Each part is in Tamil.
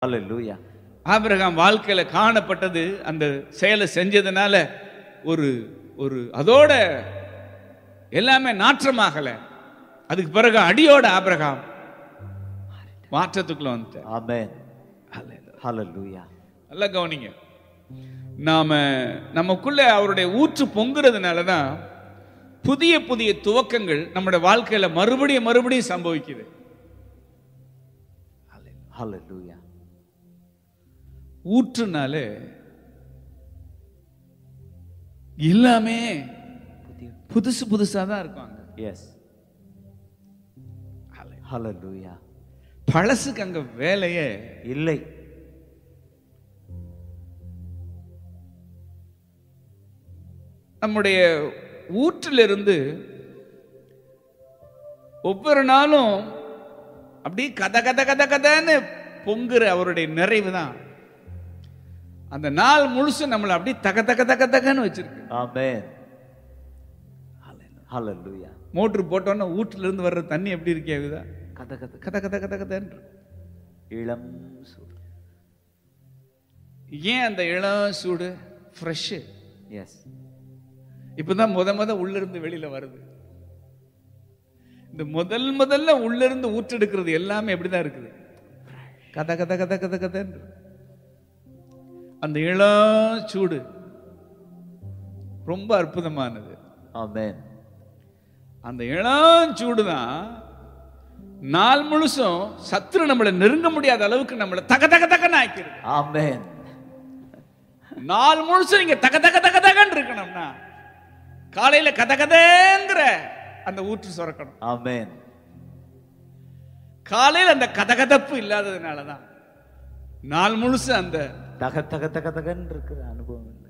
Hallelujah. ஆபிரகாம் வாழ்க்கையில காணப்பட்டது அந்த செயலை செஞ்சதுனால ஒரு ஒரு அதோட எல்லாமே நாற்றமாகல அதுக்கு பிறகு அடியோட ஆபிரகாம் மாற்றத்துக்குள்ள வந்துட்டார் Amen. Hallelujah. Hallelujah. நல்லா கவனிங்க நாம நமக்குள்ள அவருடைய ஊற்று பொங்குறதுனால தான் புதிய புதிய துவக்கங்கள் நம்முடைய வாழ்க்கையில மறுபடியும் மறுபடியும் சம்பவிக்குது Hallelujah. ஊற்றுனாலே எல்லாமே புதுசு புதுசா தான் இருக்காங்க Yes. Hallelujah. பழசுக்கு அங்க வேலையே இல்லை நம்முடைய ஊற்றிலிருந்து ஒவ்வொரு நாளும் அப்படியே கத கத கத கதன்னு பொங்குற அவருடைய நிறைவு தான் அந்த நாள் முழுசும் நம்மளை அப்படியே தக தக தக தகன்னு வச்சிருக்கு Amen. Hallelujah. மோட்ரு போட்டோன்னா ஊற்றுல இருந்து வர்ற தண்ணி எப்படி இருக்கேகுதா கத கத கத கத கத கதன்னு இளம் சூடு ஏன் அந்த இளம் சூடு ஃப்ரெஷ்ஷு எஸ் இப்பதான் முத முத உள்ள இருந்து வெளியில வருது இந்த முதல் முதல்ல உள்ள இருந்து ஊற்றெடுக்கிறது எல்லாமே எப்படிதான் இருக்குது கத கத கத கத கதன்னு அந்த இளம் சூடு ரொம்ப அற்புதமானது ஆமென் அந்த இளம் சூடு தான் நாள் முழுசும் சத்துரு நம்மளை நெருங்க முடியாத அளவுக்கு நம்மளை தக தக தகன்னு ஆக்கிடுது ஆமென் நாள் முழுசும் நீங்க தக தக தக தகன்னு இருக்கணும்னா காலையில கத கதங்கிற அந்த ஊற்று சுரக்கணும் ஆமென் காலையில அந்த கதகதப்பு இல்லாததுனால தான் நாள் முழுசும் அந்த தக தக தக தகன்னு இருக்கிற அனுபவம் இல்லை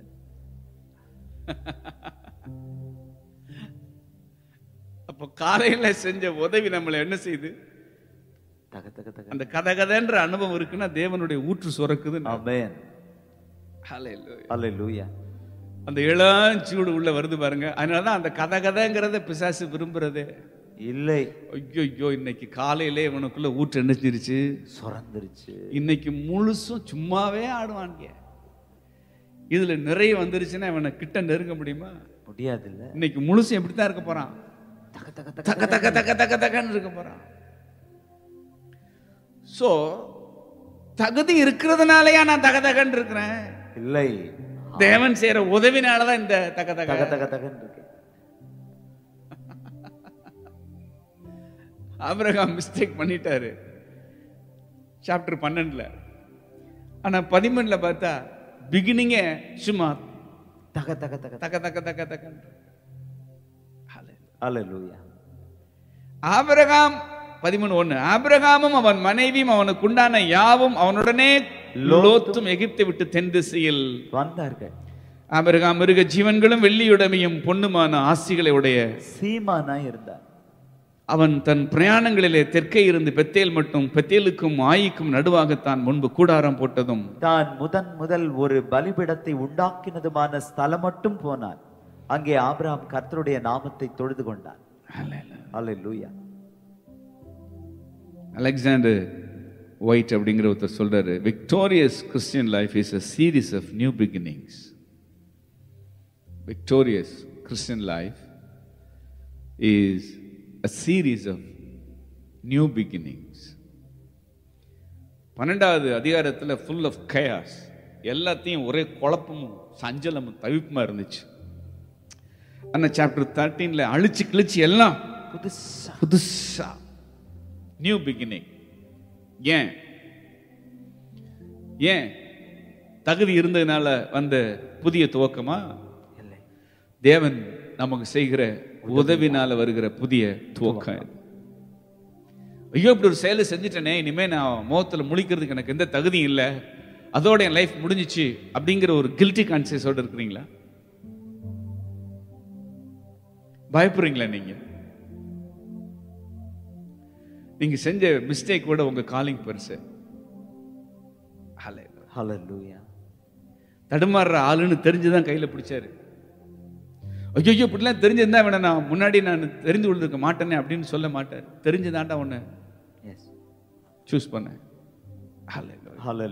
அப்போ காலையில செஞ்ச உதவி நம்மளை என்ன செய்யுது தக தக தக அந்த கதகதன்ற அனுபவம் இருக்குன்னா தேவனுடைய ஊற்று சுரக்குது ஆமென் ஹalleluya அந்த இளஞ்சூடு உள்ள வருது பாருங்க அதனாலதான் அந்த கதகதங்கிறத பிசாசு விரும்புறதே இல்லை ஐயோ ஐயோ இன்னைக்கு காலையிலே இவனுக்குள்ள ஊற்று என்னச்சிருச்சு சுரந்துருச்சு இன்னைக்கு முழுசும் சும்மாவே ஆடுவாங்க இதுல நிறைய வந்துருச்சுன்னா இவனை கிட்ட நெருங்க முடியுமா முடியாது இல்ல இன்னைக்கு முழுசும் எப்படித்தான் இருக்க போறான் தக தக தக தக்க தக்க தக்க தக்க தக்கன்னு இருக்க போறான் சோ தகுதி இருக்கிறதுனாலயா நான் தக தகன்னு இருக்கிறேன் இல்லை தேவன் செய்யற உதவினாலதான் இந்த தக தக தக தக தகன்னு இருக்கு ஆபிரகாம் மிஸ்டேக் பண்ணிட்டாரு சாப்டர் பன்னெண்டுல ஆனா பதிமூணுல பார்த்தா பிகினிங்கே சும்மா தக தக தக தக்க தக்க தக்க தக்க ஹalleluya ஆபிரகாம் பதிமூணு ஒண்ணு ஆபிரகாமும் அவன் மனைவியும் அவனுக்கு உண்டான யாவும் அவனுடனே லோத்தும் எகிப்தை விட்டு தென் திசையில் வந்தார்கள் ஆபிரகாம் மிருக ஜீவன்களும் வெள்ளியுடைமையும் பொண்ணுமான ஆசிகளை உடைய சீமானா இருந்தார் அவன் தன் பிரயாணங்களிலே தெற்கே இருந்து பெத்தேல் மட்டும் பெத்தேலுக்கும் ஆயிக்கும் நடுவாகத்தான் முன்பு கூடாரம் போட்டதும் தான் முதன் முதல் ஒரு பலிபிடத்தை உண்டாக்கினதுமான ஸ்தலம் மட்டும் போனான் அங்கே ஆபிரகாம் கர்த்தருடைய நாமத்தை தொழுது கொண்டான் ஹalleluya அலெக்சாண்டர் ஒயிட் அப்படிங்கிற ஒருத்தர் சொல்றாரு victorious Christian life is a series of new beginnings victorious Christian life is a series of new beginnings பன்னெண்டாவது அதிகாரத்தில் ஃபுல் ஆஃப் கயாஸ் எல்லாத்தையும் ஒரே குழப்பமும் சஞ்சலமும் தவிப்புமா இருந்துச்சு அந்த சாப்டர் தேர்ட்டீன்ல அழிச்சு கிழிச்சு எல்லாம் புதுசா புதுசா நியூ பிகினிங் ஏன் ஏன் தகுதி இருந்ததுனால வந்த புதிய துவக்கமா இல்லை தேவன் நமக்கு செய்கிற உதவினால வருகிற புதிய துவக்கம் இது. ஐயோ இப்படி ஒரு செயலை செஞ்சுட்டேனே இனிமே நான் முகத்துல முழிக்கிறதுக்கு எனக்கு எந்த தகுதியும் இல்லை அதோட என் லைஃப் முடிஞ்சிச்சு அப்படிங்கிற ஒரு கில்ட்டி கான்சியஸோட இருக்கிறீங்களா பயப்படுறீங்களா நீங்க நீங்க செஞ்ச மிஸ்டேக் கூட உங்க காலிங் பெருசு Hallelujah. ஹalleluya தடுமாறுற ஆளுன்னு தெரிஞ்சுதான் கையில பிடிச்சாரு ஐயோ இப்படிலாம் தெரிஞ்சிருந்தா இவனை நான் முன்னாடி நான் தெரிந்து கொண்டிருக்க மாட்டேனே அப்படின்னு சொல்ல மாட்டார் தெரிஞ்சுதான்டா உன்னை எஸ் சூஸ் பண்ணேன் Hallelujah. Hallelujah.